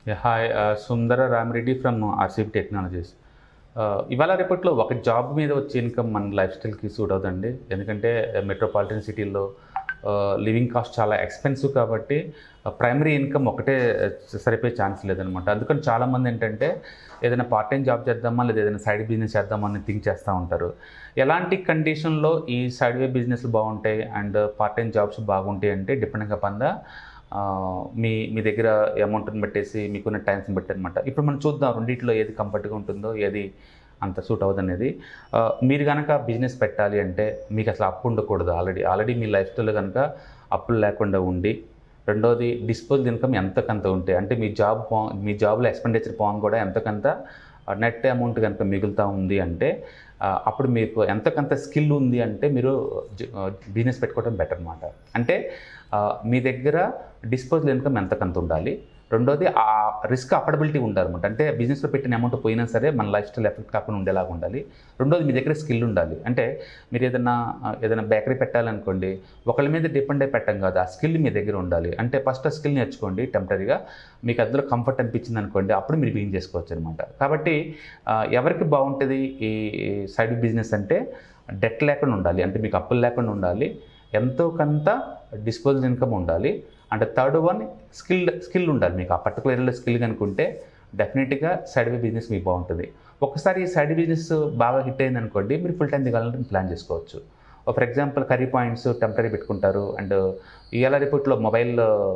hi Sundara Ramireddy from RCB technologies ఇవాళ రేపట్లో ఒక జాబ్ మీద వచ్చే ఇన్కమ్ మన లైఫ్ స్టైల్కి సూట్ అవుతుంది ఎందుకంటే మెట్రోపాలిటన్ సిటీల్లో లివింగ్ కాస్ట్ చాలా ఎక్స్పెన్సివ్ కాబట్టి ప్రైమరీ ఇన్కమ్ ఒకటే సరిపోయే ఛాన్స్ లేదనమాట అందుకని చాలామంది ఏంటంటే ఏదైనా పార్ట్ టైం జాబ్ చేద్దామా లేదా ఏదైనా సైడ్ బిజినెస్ చేద్దామని థింక్ చేస్తూ ఉంటారు ఎలాంటి కండిషన్లో ఈ సైడ్ వే బిజినెస్లు బాగుంటాయి అండ్ పార్ట్ టైం జాబ్స్ బాగుంటాయి అంటే డిపెండింగ్ అపాన్ ద ఆ, మీ మీ దగ్గర అమౌంట్ని బట్టేసి మీకున్న టైమ్స్ని బట్టి అనమాట ఇప్పుడు మనం చూద్దాం రెండిట్లో ఏది కంఫర్ట్గా ఉంటుందో ఏది అంత సూట్ అవ్వదు అనేది ఆ, మీరు కనుక బిజినెస్ పెట్టాలి అంటే మీకు అసలు అప్పు ఉండకూడదు ఆల్రెడీ ఆల్రెడీ మీ లైఫ్ స్టైల్లో కనుక అప్పులు లేకుండా ఉండి రెండోది డిస్పోజ్ ఇన్కమ్ ఎంతకంత ఉంటే అంటే మీ జాబ్ పా- మీ జాబ్లో ఎక్స్పెండిచర్ పాన్ కూడా ఎంతకంత నెట్ అమౌంట్ కనుక మిగులుతూ ఉంది అంటే ఆ, అప్పుడు మీకు ఎంతకంత స్కిల్ ఉంది అంటే మీరు బిజినెస్ పెట్టుకోవడం బెటర్ అనమాట అంటే ఆ, మీ దగ్గర డిస్పోజల్ ఇన్కమ్ ఎంతకంత ఉండాలి రెండోది ఆ రిస్క్ అఫర్డబిలిటీ ఉండాలన్నమాట అంటే బిజినెస్లో పెట్టిన అమౌంట్ పోయినా సరే మన లైఫ్ స్టైల్ ఎఫెక్ట్ కాకుండా ఉండేలాగా ఉండాలి రెండోది మీ దగ్గర స్కిల్ ఉండాలి అంటే మీరు ఏదైనా ఆ, ఏదైనా బేకరీ పెట్టాలనుకోండి ఒకళ్ళ మీద డిపెండ్ అయి పెట్టం కాదు ఆ స్కిల్ మీ దగ్గర ఉండాలి అంటే ఫస్ట్ ఆ స్కిల్ నేర్చుకోండి టెంపరీగా మీకు అందులో కంఫర్ట్ అనిపించింది అనుకోండి అప్పుడు మీరు బిగిన్ చేసుకోవచ్చు అనమాట కాబట్టి ఆ, ఎవరికి బాగుంటుంది ఈ సైడ్ బిజినెస్ అంటే డెట్ లేకుండా ఉండాలి అంటే మీకు అప్పులు లేకుండా ఉండాలి ఎంతో కొంత డిస్పోజల్ ఇన్కమ్ ఉండాలి and third one skill skill ఉండాలి మీకు ఆ పర్టికులర్ ఏరియాలో స్కిల్ కనుకుంటే డెఫినెట్గా సైడ్ వే బిజినెస్ మీకు బాగుంటుంది ఒకసారి ఈ సైడ్ బిజినెస్ బాగా హిట్ అయింది అనుకోండి మీరు ఫుల్ టైం దిగాలంటే ప్లాన్ చేసుకోవచ్చు for example curry points temporary పెట్టుకుంటారు అండ్ ఇవాళ రిపోర్ట్లో మొబైల్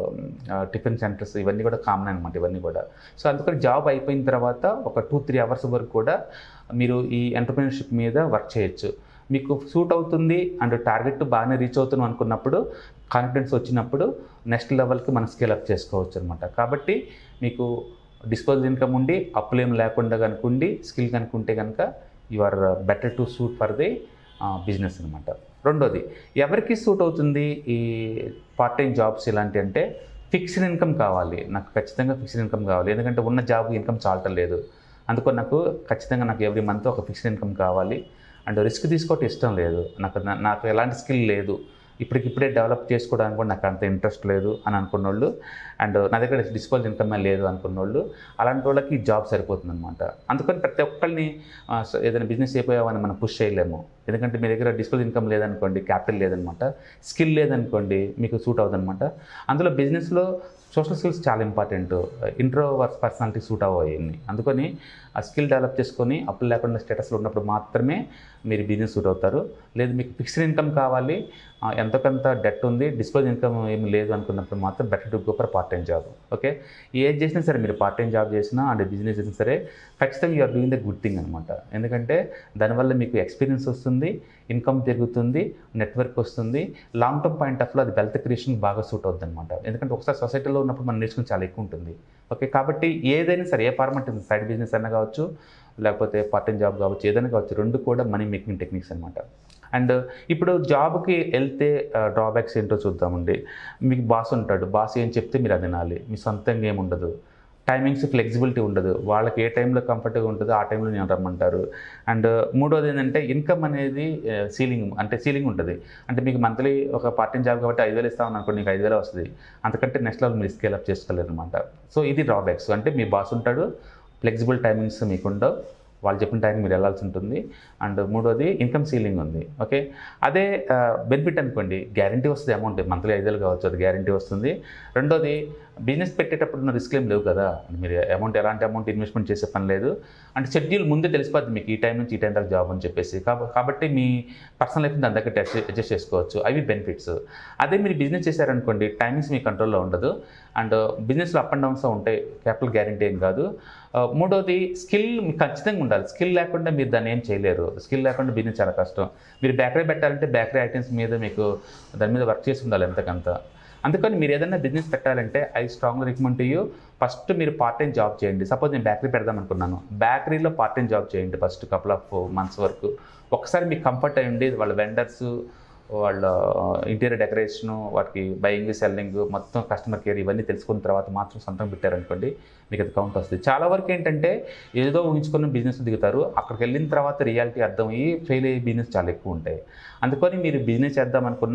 టిఫిన్ సెంటర్స్ ఇవన్నీ కూడా కామన్ అనమాట ఇవన్నీ కూడా సో అందుకని జాబ్ అయిపోయిన తర్వాత ఒక టూ త్రీ అవర్స్ వరకు కూడా మీరు ఈ ఎంటర్ప్రినర్షిప్ మీద వర్క్ చేయొచ్చు మీకు సూట్ అవుతుంది అండ్ టార్గెట్ బాగానే రీచ్ అవుతున్నాం అనుకున్నప్పుడు కాన్ఫిడెన్స్ వచ్చినప్పుడు నెక్స్ట్ లెవెల్కి మనం స్కేల్ అప్ చేసుకోవచ్చు అనమాట కాబట్టి మీకు డిస్పోజల్ ఇన్కమ్ ఉండి అప్పులేం లేకుండా కనుకుండి స్కిల్ కనుకుంటే కనుక you are better to suit for the business అనమాట రెండోది ఎవరికి సూట్ అవుతుంది ఈ పార్ట్ టైం జాబ్స్ ఇలాంటి అంటే ఫిక్స్డ్ ఇన్కమ్ కావాలి నాకు ఖచ్చితంగా ఫిక్స్డ్ ఇన్కమ్ కావాలి ఎందుకంటే ఉన్న జాబ్ ఇన్కమ్ చాలటం లేదు అందుకని నాకు ఖచ్చితంగా నాకు ఎవ్రీ మంత్ ఒక ఫిక్స్డ్ ఇన్కమ్ కావాలి అండ్ రిస్క్ తీసుకోవటం ఇష్టం లేదు నాకు నా- నాకు ఎలాంటి స్కిల్ లేదు ఇప్పటికిప్పుడే డెవలప్ చేసుకోవడానికి కూడా నాకు అంత ఇంట్రెస్ట్ లేదు అని అనుకున్న వాళ్ళు అండ్ నా దగ్గర డిస్పోజల్ ఇన్కమ్ లేదు అనుకున్న వాళ్ళు అలాంటి వాళ్ళకి జాబ్ సరిపోతుంది అనమాట అందుకని ప్రతి ఒక్కరిని ఆ, స- ఏదైనా బిజినెస్ అయిపోయామని మనం పుష్ చేయలేము ఎందుకంటే మీ దగ్గర డిస్పోజల్ ఇన్కమ్ లేదనుకోండి క్యాపిటల్ లేదనమాట స్కిల్ లేదనుకోండి మీకు సూట్ అవుతుందన్నమాట అందులో బిజినెస్లో సోషల్ స్కిల్స్ చాలా important introvert personality suit అవ్వని అందుకని ఆ స్కిల్ డెవలప్ చేసుకొని అప్పులు లేకుండా స్టేటస్లో ఉన్నప్పుడు మాత్రమే మీరు బిజినెస్ సూట్ అవుతారు లేదు మీకు ఫిక్స్డ్ ఇన్కమ్ కావాలి ఆ, ఎంతో కొంత డెట్ ఉంది డిస్పోజ్ ఇన్కమ్ ఏమి లేదు అనుకున్నప్పుడు మాత్రం better to go for part time job okay ఏది చేసినా సరే మీరు పార్ట్ టైం జాబ్ చేసినా అండ్ బిజినెస్ చేసినా సరే ఖచ్చితంగా you're doing the good thing అనమాట ఎందుకంటే దానివల్ల మీకు ఎక్స్పీరియన్స్ వస్తుంది ఇన్కమ్ పెరుగుతుంది నెట్వర్క్ వస్తుంది లాంగ్ టర్మ్ పాయింట్ ఆఫ్లో అది వెల్త్ క్రియేషన్ బాగా సూట్ అవుతుంది అనమాట ఎందుకంటే ఒకసారి సొసైటీలో ఉన్నప్పుడు మనం నేర్చుకుని చాలా ఎక్కువ ఉంటుంది ఓకే కాబట్టి ఏదైనా సరే ఏ ఫార్మాట్ సైడ్ బిజినెస్ అయినా కావచ్చు లేకపోతే పార్ట్ టైం జాబ్ కావచ్చు ఏదైనా కావచ్చు రెండు కూడా మనీ మేకింగ్ టెక్నిక్స్ అనమాట అండ్ ఇప్పుడు జాబ్కి వెళ్తే డ్రాబ్యాక్స్ ఏంటో చూద్దామండి మీకు బాస్ ఉంటాడు బాస్ ఏం చెప్తే మీరు అది వినాలి మీ సొంతంగా ఏమి ఉండదు టైమింగ్స్ ఫ్లెక్సిబిలిటీ ఉండదు వాళ్ళకి ఏ టైంలో కంఫర్ట్గా ఉంటుందో ఆ టైంలో నేను రమ్మంటారు అండ్ మూడోది ఏంటంటే ఇన్కమ్ అనేది సీలింగ్ అంటే సీలింగ్ ఉంటుంది అంటే మీకు మంత్లీ ఒక పార్ట్ టైం జాబ్ కాబట్టి ఐదు వేలు ఇస్తామని అనుకోండి నీకు ఐదు వేలు వస్తుంది అంతకంటే నెక్స్ట్ లెవెల్ మీరు స్కేల్ అప్ చేసుకోలేరు అనమాట సో ఇది డ్రాబ్యాక్స్ అంటే మీ బాస్ ఉంటాడు ఫ్లెక్సిబుల్ టైమింగ్స్ మీకు ఉండవు వాళ్ళు చెప్పిన టైం మీరు వెళ్ళాల్సి ఉంటుంది అండ్ మూడోది ఇన్కమ్ సీలింగ్ ఉంది ఓకే అదే బెనిఫిట్ అనుకోండి గ్యారంటీ వస్తుంది అమౌంట్ మంత్లీ ఐదు వేలు కావచ్చు అది గ్యారంటీ వస్తుంది రెండోది బిజినెస్ పెట్టేటప్పుడు ఉన్న రిస్క్ ఏం లేవు కదా మీరు అమౌంట్ ఎలాంటి అమౌంట్ ఇన్వెస్ట్మెంట్ చేసే పని లేదు అంటే షెడ్యూల్ ముందే తెలిసిపోద్ది మీకు ఈ టైం నుంచి ఈ టైం దాకా జాబ్ అని చెప్పేసి కాబ- కాబట్టి మీ పర్సనల్ లైఫ్ దాని దగ్గర అడ్జస్ట్ చేసుకోవచ్చు అవి బెనిఫిట్స్ అదే మీరు బిజినెస్ చేశారనుకోండి టైమింగ్స్ మీ కంట్రోల్లో ఉండదు అండ్ బిజినెస్లో అప్ అండ్ డౌన్స్ ఉంటాయి క్యాపిటల్ గ్యారంటీ ఏం కాదు ఆ, మూడోది స్కిల్ మీకు ఖచ్చితంగా ఉండాలి స్కిల్ లేకుండా మీరు దాన్ని ఏం చేయలేరు స్కిల్ లేకుండా బిజినెస్ చాలా కష్టం మీరు బేకరీ పెట్టాలంటే బేకరీ ఐటమ్స్ మీద మీకు దాని మీద వర్క్ చేసి ఉండాలి ఎంతకంత అందుకని మీరు ఏదైనా బిజినెస్ పెట్టాలంటే I strong recommend to you first మీరు పార్ట్ టైం జాబ్ చేయండి సపోజ్ నేను బేకరీ పెడదాం అనుకున్నాను బేకరీలో పార్ట్ టైం జాబ్ చేయండి ఫస్ట్ కపుల్ ఆఫ్ మంత్స్ వరకు ఒకసారి మీకు కంఫర్ట్ అయ్యండి వాళ్ళ వెండర్స్ వాళ్ళ ఇంటీరియర్ డెకరేషను వాటికి బయింగ్ సెల్లింగ్ మొత్తం కస్టమర్ కేర్ ఇవన్నీ తెలుసుకున్న తర్వాత మాత్రం సొంతం పెట్టారనుకోండి మీకు అది కౌంట్ వస్తుంది చాలా వరకు ఏంటంటే ఏదో ఊహించుకున్న బిజినెస్ దిగుతారు అక్కడికి వెళ్ళిన తర్వాత రియాలిటీ అర్థమయ్యి ఫెయిల్ అయ్యే బిజినెస్ చాలా ఎక్కువ ఉంటాయి అందుకని మీరు బిజినెస్ చేద్దాం అనుకున్నా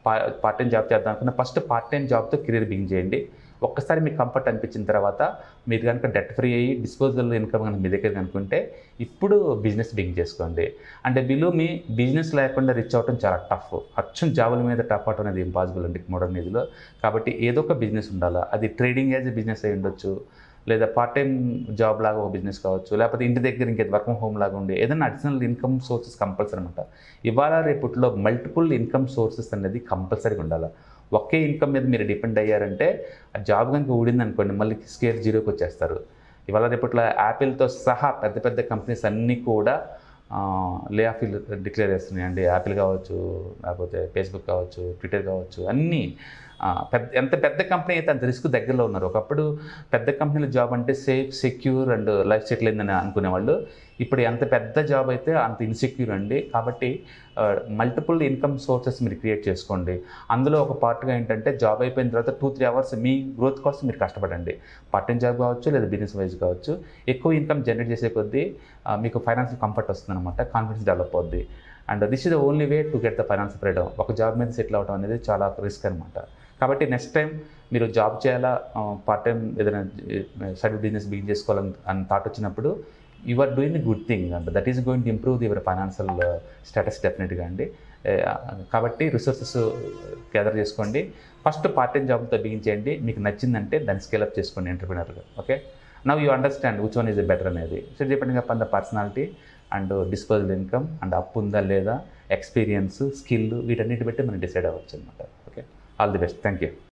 పా పార్ట్ టైం జాబ్ చేద్దాం అనుకున్న ఫస్ట్ పార్ట్ టైం జాబ్తో కెరీర్ బిగిన్ చేయండి ఒక్కసారి మీకు కంఫర్ట్ అనిపించిన తర్వాత మీరు కనుక డెట్ ఫ్రీ అయ్యి డిస్పోజల్ ఇన్కమ్ కనుక మీ దగ్గర అనుకుంటే ఇప్పుడు బిజినెస్ బిగిన్ చేసుకోండి అంటే బిలో మీ బిజినెస్ లేకుండా రిచ్ అవ్వడం చాలా టఫ్ అచ్చం జాబుల మీద టఫ్ అవడం అనేది ఇంపాసిబుల్ అండి మోడర్న్ ఏజ్లో కాబట్టి ఏదో ఒక బిజినెస్ ఉండాలా అది ట్రేడింగ్ యాజ్ బిజినెస్ అయి ఉండొచ్చు లేదా పార్ట్ టైం జాబ్ లాగా ఒక బిజినెస్ కావచ్చు లేకపోతే ఇంటి దగ్గర ఇంకేది వర్క్ ఫ్రమ్ హోమ్ లాగా ఉండి ఏదైనా అడిషనల్ ఇన్కమ్ సోర్సెస్ కంపల్సరీ అనమాట ఇవాళ రేపట్లో మల్టిపుల్ ఇన్కమ్ సోర్సెస్ అనేది కంపల్సరీగా ఉండాలి ఒకే ఇన్కమ్ మీద మీరు డిపెండ్ అయ్యారంటే ఆ జాబ్ కనుక ఊడింది అనుకోండి మళ్ళీ స్కేర్ జీరోకి వచ్చేస్తారు ఇవాళ రేపట్లో యాపిల్తో సహా పెద్ద పెద్ద కంపెనీస్ అన్నీ కూడా లే ఆఫ్ డిక్లేర్ చేస్తున్నాయండి యాపిల్ కావచ్చు లేకపోతే ఫేస్బుక్ కావచ్చు ట్విట్టర్ కావచ్చు అన్నీ ఆ, పెద్ద ఎంత పెద్ద కంపెనీ అయితే అంత రిస్క్ దగ్గరలో ఉన్నారు ఒకప్పుడు పెద్ద కంపెనీల జాబ్ అంటే safe secure and life settle అయిందని అనుకునేవాళ్ళు ఇప్పుడు ఎంత పెద్ద జాబ్ అయితే అంత ఇన్సెక్యూర్ అండి కాబట్టి మల్టిపుల్ ఇన్కమ్ సోర్సెస్ మీరు క్రియేట్ చేసుకోండి అందులో ఒక పార్ట్గా ఏంటంటే జాబ్ అయిపోయిన తర్వాత టూ త్రీ అవర్స్ మీ గ్రోత్ కోసం మీరు కష్టపడండి పార్ట్ టైం జాబ్ కావచ్చు లేదా బిజినెస్ వైజ్ కావచ్చు ఎక్కువ ఇన్కమ్ జనరేట్ చేసే కొద్దీ ఆ, మీకు ఫైనాన్షియల్ కంఫర్ట్ వస్తుంది అనమాట కాన్ఫిడెన్స్ డెవలప్ అవుద్ది and this is the only way to get the finance freedom ఒక జాబ్ మీద సెటిల్ అవ్వడం అనేది చాలా రిస్క్ అనమాట కాబట్టి నెక్స్ట్ టైం మీరు జాబ్ చేయాలా పార్ట్ టైం ఏదైనా సైడ్ బిజినెస్ బిగిన్ చేసుకోవాలని అని థాట్ వచ్చినప్పుడు you are doing good thing and that is going to improve your financial status డెఫినెట్గా అండి ఏ, కాబట్టి రిసోర్సెస్ గ్యాదర్ చేసుకోండి ఫస్ట్ పార్ట్ టైం జాబ్తో బిగించేయండి మీకు నచ్చిందంటే దాన్ని స్కేలప్ చేసుకోండి ఎంటర్ప్రినర్గా okay now you understand which one is better అనేది so depending upon the personality and disposal income and up ఉందా లేదా ఎక్స్పీరియన్స్ స్కిల్ వీటన్నిటి బట్టి మనం డిసైడ్ అవ్వచ్చు అనమాట okay all the best thank you